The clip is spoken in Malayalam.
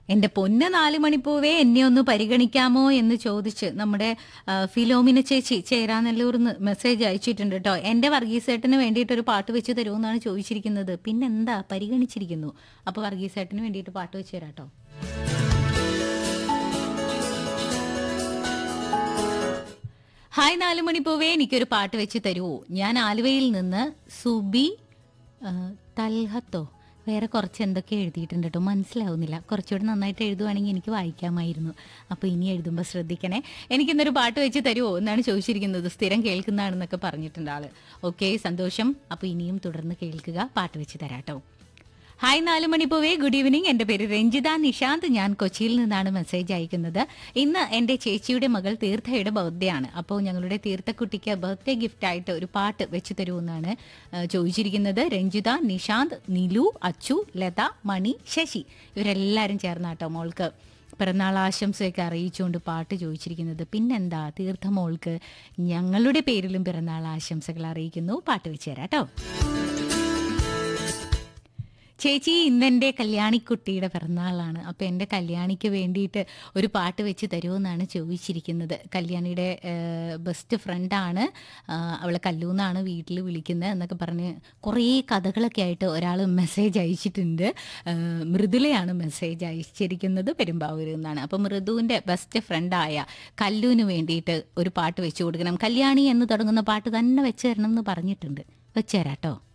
എന്റെ പൊന്ന നാല് മണിപ്പൂവേ എന്നെ ഒന്ന് പരിഗണിക്കാമോ എന്ന് ചോദിച്ച് നമ്മുടെ ആ, ഫിലോമിന ചേച്ചി ചേരാനെല്ലൂർന്ന് മെസ്സേജ് അയച്ചിട്ടുണ്ട് കേട്ടോ എന്റെ വർഗീസേട്ടന് വേണ്ടിയിട്ട് ഒരു പാട്ട് വെച്ച് തരുമെന്നാണ് ചോദിച്ചിരിക്കുന്നത് പിന്നെന്താ പരിഗണിച്ചിരിക്കുന്നു അപ്പൊ വർഗീസേട്ടന് വേണ്ടിയിട്ട് പാട്ട് വെച്ച് തരാം കേട്ടോ ഹായ് നാല് മണിപ്പൂവേ എനിക്കൊരു പാട്ട് വെച്ച് തരുമോ ഞാൻ ആലുവയിൽ നിന്ന് സുബി ആ, തൽഹത്തോ വേറെ കുറച്ച് എന്തൊക്കെ എഴുതിയിട്ടുണ്ട് കേട്ടോ മനസ്സിലാവുന്നില്ല കുറച്ചുകൂടി നന്നായിട്ട് എഴുതുവാണെങ്കിൽ എനിക്ക് വായിക്കാമായിരുന്നു അപ്പോൾ ഇനി എഴുതുമ്പോൾ ശ്രദ്ധിക്കണേ എനിക്കിന്നൊരു പാട്ട് വെച്ച് തരുമോ എന്നാണ് ചോദിച്ചിരിക്കുന്നത് സ്ഥിരം കേൾക്കുന്നതാണെന്നൊക്കെ പറഞ്ഞിട്ടുണ്ട് ആള് ഓക്കെ സന്തോഷം അപ്പോൾ ഇനിയും തുടർന്ന് കേൾക്കുക പാട്ട് വെച്ച് തരാട്ടോ ഹായ് നാല് മണിപ്പൂവേ ഗുഡ് ഈവനിങ് എൻ്റെ പേര് രഞ്ജിത നിഷാന്ത് ഞാൻ കൊച്ചിയിൽ നിന്നാണ് മെസ്സേജ് അയക്കുന്നത് ഇന്ന് എൻ്റെ ചേച്ചിയുടെ മകൾ തീർത്ഥയുടെ ബർത്ത്ഡേ ആണ് അപ്പോൾ ഞങ്ങളുടെ തീർത്ഥക്കുട്ടിക്ക് ബർത്ത്ഡേ ഗിഫ്റ്റ് ആയിട്ട് ഒരു പാട്ട് വെച്ച് തരുമെന്നാണ് ആ, ചോദിച്ചിരിക്കുന്നത് രഞ്ജിത നിഷാന്ത് നിലു അച്ചു ലത മണി ശശി ഇവരെല്ലാവരും ചേർന്നാട്ടോ മോൾക്ക് പിറന്നാൾ ആശംസയൊക്കെ അറിയിച്ചുകൊണ്ട് പാട്ട് ചോദിച്ചിരിക്കുന്നത് പിന്നെന്താ തീർത്ഥ മോൾക്ക് ഞങ്ങളുടെ പേരിലും പിറന്നാൾ ആശംസകൾ അറിയിക്കുന്നു പാട്ട് വെച്ച് തരാം കേട്ടോ ചേച്ചി ഇന്നെൻ്റെ കല്യാണിക്കുട്ടിയുടെ പിറന്നാളാണ് അപ്പോൾ എൻ്റെ കല്യാണിക്ക് വേണ്ടിയിട്ട് ഒരു പാട്ട് വെച്ച് തരുമെന്നാണ് ചോദിച്ചിരിക്കുന്നത് കല്യാണിയുടെ ബെസ്റ്റ് ഫ്രണ്ടാണ് അവളെ കല്ലൂന്നാണ് വീട്ടിൽ വിളിക്കുന്നത് എന്നൊക്കെ പറഞ്ഞ് കുറേ കഥകളൊക്കെ ആയിട്ട് ഒരാൾ മെസ്സേജ് അയച്ചിട്ടുണ്ട് ആ, മൃദുലയാണ് മെസ്സേജ് അയച്ചിരിക്കുന്നത് പെരുമ്പാവൂരിൽ നിന്നാണ് അപ്പോൾ മൃദുവിൻ്റെ ബെസ്റ്റ് ഫ്രണ്ടായ കല്ലൂന് വേണ്ടിയിട്ട് ഒരു പാട്ട് വെച്ച് കൊടുക്കണം കല്യാണി എന്ന് തുടങ്ങുന്ന പാട്ട് തന്നെ വെച്ച് തരണം എന്ന് പറഞ്ഞിട്ടുണ്ട് വെച്ചുതരാം കേട്ടോ